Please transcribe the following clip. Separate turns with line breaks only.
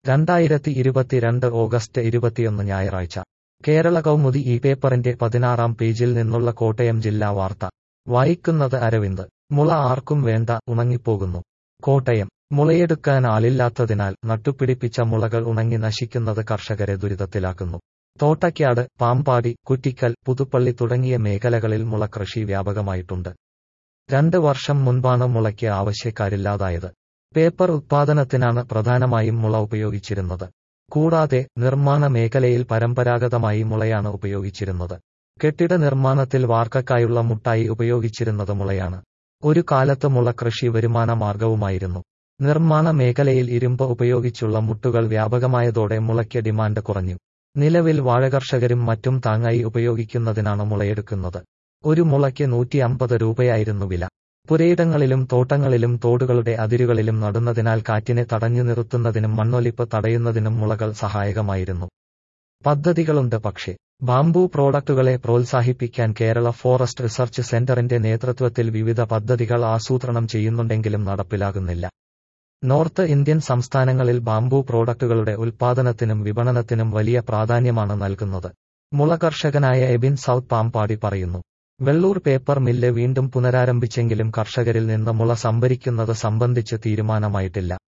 രണ്ടായിരത്തി ഇരുപത്തിരണ്ട് ഓഗസ്റ്റ് ഇരുപത്തിയൊന്ന് ഞായറാഴ്ച കേരള കൗമുദി ഈ പേപ്പറിന്റെ പതിനാറാം പേജിൽ നിന്നുള്ള കോട്ടയം ജില്ലാ വാർത്ത വായിക്കുന്നത് അരവിന്ദ് മുള ആർക്കും വേണ്ട ഉണങ്ങിപ്പോകുന്നു കോട്ടയം മുളയെടുക്കാൻ ആളില്ലാത്തതിനാൽ നട്ടുപിടിപ്പിച്ച മുളകൾ ഉണങ്ങി നശിക്കുന്നത് കർഷകരെ ദുരിതത്തിലാക്കുന്നു തോട്ടയ്ക്കാട് പാമ്പാടി കുറ്റിക്കൽ പുതുപ്പള്ളി തുടങ്ങിയ മേഖലകളിൽ മുളകൃഷി വ്യാപകമായിട്ടുണ്ട് രണ്ട് വർഷം മുൻപാണ് മുളയ്ക്ക് ആവശ്യക്കാരില്ലാതായത് പേപ്പർ ഉത്പാദനത്തിനാണ് പ്രധാനമായും മുള ഉപയോഗിച്ചിരുന്നത് കൂടാതെ നിർമ്മാണ മേഖലയിൽ പരമ്പരാഗതമായി മുളയാണ് ഉപയോഗിച്ചിരുന്നത് കെട്ടിട നിർമ്മാണത്തിൽ വാർക്കക്കായുള്ള മുട്ടായി ഉപയോഗിച്ചിരുന്നത് മുളയാണ് ഒരു കാലത്ത് മുള കൃഷി വരുമാന മാർഗവുമായിരുന്നു നിർമ്മാണ മേഖലയിൽ ഇരുമ്പ് ഉപയോഗിച്ചുള്ള മുട്ടുകൾ വ്യാപകമായതോടെ മുളയ്ക്ക് ഡിമാൻഡ് കുറഞ്ഞു നിലവിൽ വാഴകർഷകരും മറ്റും താങ്ങായി ഉപയോഗിക്കുന്നതിനാണ് മുളയെടുക്കുന്നത് ഒരു മുളയ്ക്ക് നൂറ്റി അമ്പത് രൂപയായിരുന്നു വില പുരയിടങ്ങളിലും തോട്ടങ്ങളിലും തോടുകളുടെ അതിരുകളിലും നടുന്നതിനാൽ കാറ്റിനെ തടഞ്ഞു നിർത്തുന്നതിനും മണ്ണൊലിപ്പ് തടയുന്നതിനും മുളകൾ സഹായകമായിരുന്നു പദ്ധതികളുണ്ട് പക്ഷേ ബാംബു പ്രോഡക്റ്റുകളെ പ്രോത്സാഹിപ്പിക്കാൻ കേരള ഫോറസ്റ്റ് റിസർച്ച് സെന്ററിന്റെ നേതൃത്വത്തിൽ വിവിധ പദ്ധതികൾ ആസൂത്രണം ചെയ്യുന്നുണ്ടെങ്കിലും നടപ്പിലാകുന്നില്ല നോർത്ത് ഇന്ത്യൻ സംസ്ഥാനങ്ങളിൽ ബാംബു പ്രോഡക്റ്റുകളുടെ ഉൽപാദനത്തിനും വിപണനത്തിനും വലിയ പ്രാധാന്യമാണ് നൽകുന്നത് മുള കർഷകനായ എബിൻ സൗത്ത് പാമ്പാടി പറയുന്നു വെള്ളൂർ പേപ്പർ മില്ല് വീണ്ടും പുനരാരംഭിച്ചെങ്കിലും കർഷകരിൽ നിന്ന് മുള സംഭരിക്കുന്നത് സംബന്ധിച്ച് തീരുമാനമായിട്ടില്ല